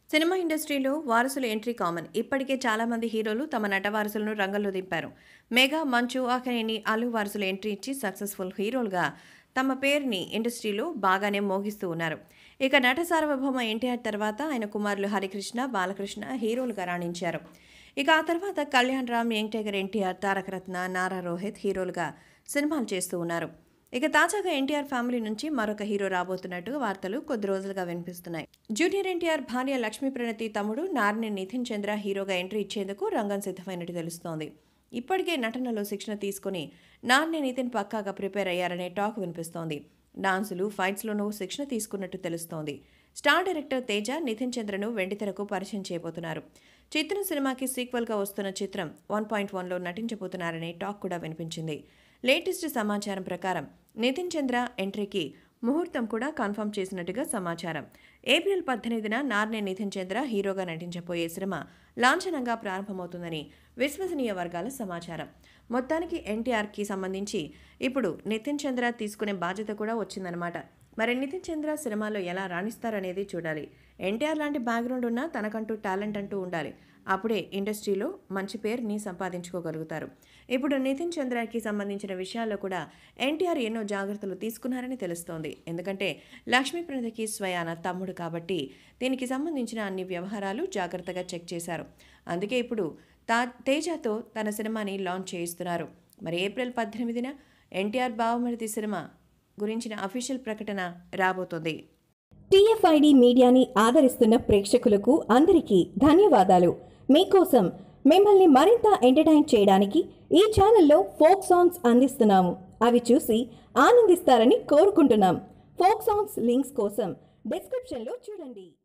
cinema ఇండస్ట్రీలో వారసుల entry common ఇప్పటికే చాలా మంది హీరోలు తమ నట వారసులను రంగంలో దింపారు మెగా మంచు ఆఖరిని అల్లు వారసుల ఎంట్రీ ఇచ్చి సక్సెస్ఫుల్ హీరోలుగా తమ పేరుని ఇండస్ట్రీలో బాగానే మోగిస్తూ ఉన్నారు ఇక నట సార్వభౌమ ఎన్టీఆర్ తర్వాత ఆయన కుమారులు హరికృష్ణ బాలకృష్ణ హీరోలుగా రాణించారు ఇక ఆ తర్వాత కళ్యాణ్ రామ్ యంగ్ టైగర్ ఎన్టీఆర్ తారక రత్న నారా రోహిత్ హీరోలుగా సినిమాలు చేస్తూ ఉన్నారు ఇక తాజాగా ఎన్టీఆర్ ఫ్యామిలీ నుంచి మరొక హీరో రాబోతున్నట్టుగా వార్తలు కొద్ది రోజులుగా వినిపిస్తున్నాయి జూనియర్ ఎన్టీఆర్ భార్య లక్ష్మీ ప్రణతి తమ్ముడు నార్ని నితిన్ చంద్ర హీరోగా ఎంట్రీ ఇచ్చేందుకు రంగం సిద్ధమైనట్టు తెలుస్తోంది ఇప్పటికే నటనలో శిక్షణ తీసుకుని నార్ని నితిన్ పక్కాగా ప్రిపేర్ అయ్యారనే టాక్ వినిపిస్తోంది డాన్సులు ఫైట్స్లోనూ శిక్షణ తీసుకున్నట్టు తెలుస్తోంది స్టార్ డైరెక్టర్ తేజ నితిన్ చంద్రను వెండితెరకు పరిచయం చేయబోతున్నారు చిత్రం సినిమాకి సీక్వెల్గా వస్తున్న చిత్రం వన్ పాయింట్ వన్లో నటించబోతున్నారనే టాక్ కూడా వినిపించింది లేటెస్ట్ సమాచారం ప్రకారం నితిన్ చంద్ర ఎంట్రీకి ముహూర్తం కూడా కన్ఫర్మ్ చేసినట్టుగా సమాచారం ఏప్రిల్ పద్దెనిమిదిన నార్నే నితిన్ చంద్ర హీరోగా నటించబోయే సినిమా లాంఛనంగా ప్రారంభమవుతుందని విశ్వసనీయ వర్గాల సమాచారం మొత్తానికి ఎన్టీఆర్కి సంబంధించి ఇప్పుడు నితిన్ చంద్ర తీసుకునే బాధ్యత కూడా వచ్చిందనమాట మరి నితిన్ చంద్ర సినిమాలో ఎలా రాణిస్తారనేది చూడాలి ఎన్టీఆర్ లాంటి బ్యాక్గ్రౌండ్ ఉన్నా తనకంటూ టాలెంట్ అంటూ ఉండాలి అప్పుడే ఇండస్ట్రీలో మంచి పేరుని సంపాదించుకోగలుగుతారు ఇప్పుడు నితిన్ చంద్రకి సంబంధించిన విషయాల్లో కూడా ఎన్టీఆర్ ఎన్నో జాగ్రత్తలు తీసుకున్నారని తెలుస్తోంది ఎందుకంటే లక్ష్మీ ప్రణతికి స్వయాన తమ్ముడు కాబట్టి దీనికి సంబంధించిన అన్ని వ్యవహారాలు జాగ్రత్తగా చెక్ చేశారు అందుకే ఇప్పుడు తా తేజతో తన సినిమాని లాంచ్ చేయిస్తున్నారు మరి ఏప్రిల్ పద్దెనిమిదిన ఎన్టీఆర్ బావమరిది సినిమా గురించిన అఫీషియల్ ప్రకటన రాబోతోంది టీఎఫ్ఐడి మీడియాని ఆదరిస్తున్న ప్రేక్షకులకు అందరికీ ధన్యవాదాలు మీకోసం మిమ్మల్ని మరింత ఎంటర్టైన్ చేయడానికి ఈ ఛానల్లో ఫోక్ సాంగ్స్ అందిస్తున్నాము అవి చూసి ఆనందిస్తారని కోరుకుంటున్నాం ఫోక్ సాంగ్స్ లింక్స్ కోసం డిస్క్రిప్షన్లో చూడండి